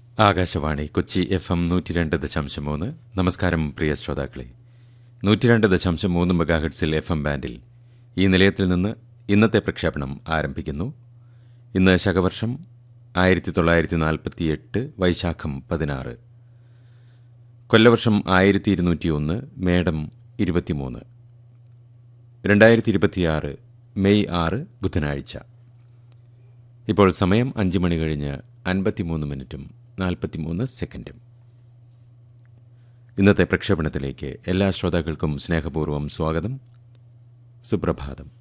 Akashvani Kochi F M നൂറ്റി രണ്ട് ദശാംശം മൂന്ന് നമസ്കാരം പ്രിയ ശ്രോതാക്കളെ നൂറ്റി രണ്ട് ദശാംശം മൂന്ന് മെഗാഹെഡ്സിൽ എഫ് എം ബാൻഡിൽ ഈ നിലയത്തിൽ നിന്ന് ഇന്നത്തെ പ്രക്ഷേപണം ആരംഭിക്കുന്നു ഇന്ന് ശകവർഷം ആയിരത്തി തൊള്ളായിരത്തി നാൽപ്പത്തി എട്ട് വൈശാഖം പതിനാറ് കൊല്ലവർഷം ആയിരത്തി ഇരുന്നൂറ്റി ഒന്ന് മേടം ഇരുപത്തിമൂന്ന് രണ്ടായിരത്തി ഇരുപത്തിയാറ് മെയ് ആറ് ബുധനാഴ്ച ഇപ്പോൾ സമയം അഞ്ച് മണി കഴിഞ്ഞ് അൻപത്തിമൂന്ന് മിനിറ്റും നാൽപ്പത്തിമൂന്ന് സെക്കൻഡും ഇന്നത്തെ പ്രക്ഷേപണത്തിലേക്ക് എല്ലാ ശ്രോതാക്കൾക്കും സ്നേഹപൂർവ്വം സ്വാഗതം സുപ്രഭാതം